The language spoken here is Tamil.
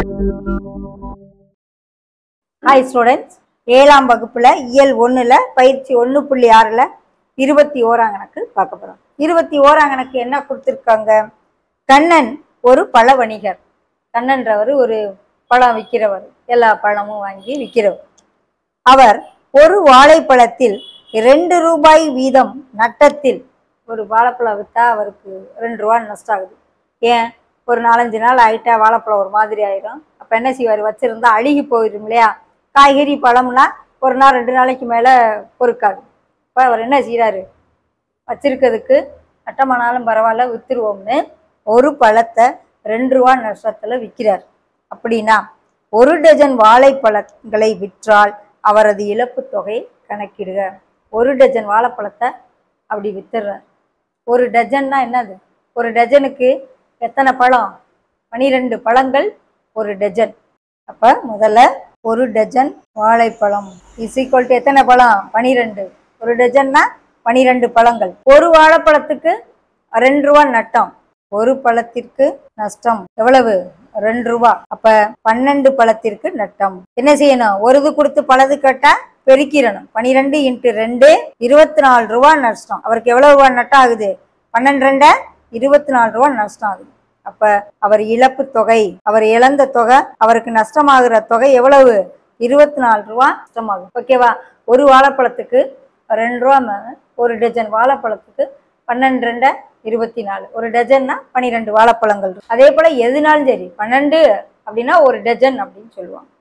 ஹாய் ஸ்டூடெண்ட்ஸ் ஏழாம் வகுப்புல இயல் ஒண்ணுல பயிற்சி ஒன்று புள்ளி ஆறுல இருபத்தி ஓராம் கணக்கு பார்க்க போறோம் இருபத்தி ஓராம் கணக்கு என்ன கொடுத்துருக்காங்க கண்ணன் ஒரு பழ வணிகர் கண்ணன்றவர் ஒரு பழம் விற்கிறவர் எல்லா பழமும் வாங்கி விற்கிறவர் அவர் ஒரு வாழைப்பழத்தில் ரெண்டு ரூபாய் வீதம் நட்டத்தில் ஒரு வாழைப்பழம் விற்றா அவருக்கு ரெண்டு ரூபா நஷ்டம் ஆகுது ஏன் ஒரு நாலஞ்சு நாள் ஆயிட்டா வாழைப்பழம் ஒரு மாதிரி ஆயிரும் அப்போ என்ன செய்வார் வச்சிருந்தா அழுகி போயிடும் இல்லையா காய்கறி பழம்னா ஒரு நாள் ரெண்டு நாளைக்கு மேலே பொறுக்காது இப்போ அவர் என்ன செய்கிறாரு வச்சிருக்கிறதுக்கு நட்டமானாலும் பரவாயில்ல விற்றுருவோம்னு ஒரு பழத்தை ரெண்டு ரூபா நஷ்டத்தில் விற்கிறார் அப்படின்னா ஒரு டஜன் வாழைப்பழங்களை விற்றால் அவரது இழப்பு தொகை கணக்கிடுக ஒரு டஜன் வாழைப்பழத்தை அப்படி வித்துடுறார் ஒரு டஜன்னா என்னது ஒரு டஜனுக்கு எத்தனை பழம் பனிரெண்டு பழங்கள் ஒரு டஜன் அப்போ முதல்ல ஒரு டஜன் வாழைப்பழம் இஸ் ஈக்குவல் டு எத்தனை பழம் பனிரெண்டு ஒரு டஜன்னா பனிரெண்டு பழங்கள் ஒரு வாழைப்பழத்துக்கு ரெண்டு ரூபா நட்டம் ஒரு பழத்திற்கு நஷ்டம் எவ்வளவு ரெண்டு ரூபா அப்ப பன்னெண்டு பழத்திற்கு நட்டம் என்ன செய்யணும் ஒரு இது கொடுத்து பலது கேட்டா பெருக்கிடணும் பனிரெண்டு இன்ட்டு ரெண்டு இருபத்தி நாலு ரூபா நஷ்டம் அவருக்கு எவ்வளவு ரூபா நட்டம் ஆகுது பன்னெண்டு ரெண்ட இருபத்தி நாலு ரூபா நஷ்டம் ஆகுது அப்ப அவர் இழப்பு தொகை அவர் இழந்த தொகை அவருக்கு நஷ்டமாகிற தொகை எவ்வளவு இருபத்தி நாலு ரூபா நஷ்டமாகும் ஓகேவா ஒரு வாழைப்பழத்துக்கு ரெண்டு ரூபா மேல ஒரு டஜன் வாழைப்பழத்துக்கு பன்னெண்டு ரெண்ட இருபத்தி நாலு ஒரு டஜன்னா பன்னிரெண்டு வாழைப்பழங்கள் அதே போல எதுனாலும் சரி பன்னெண்டு அப்படின்னா ஒரு டஜன் அப்படின்னு சொல்லுவாங்க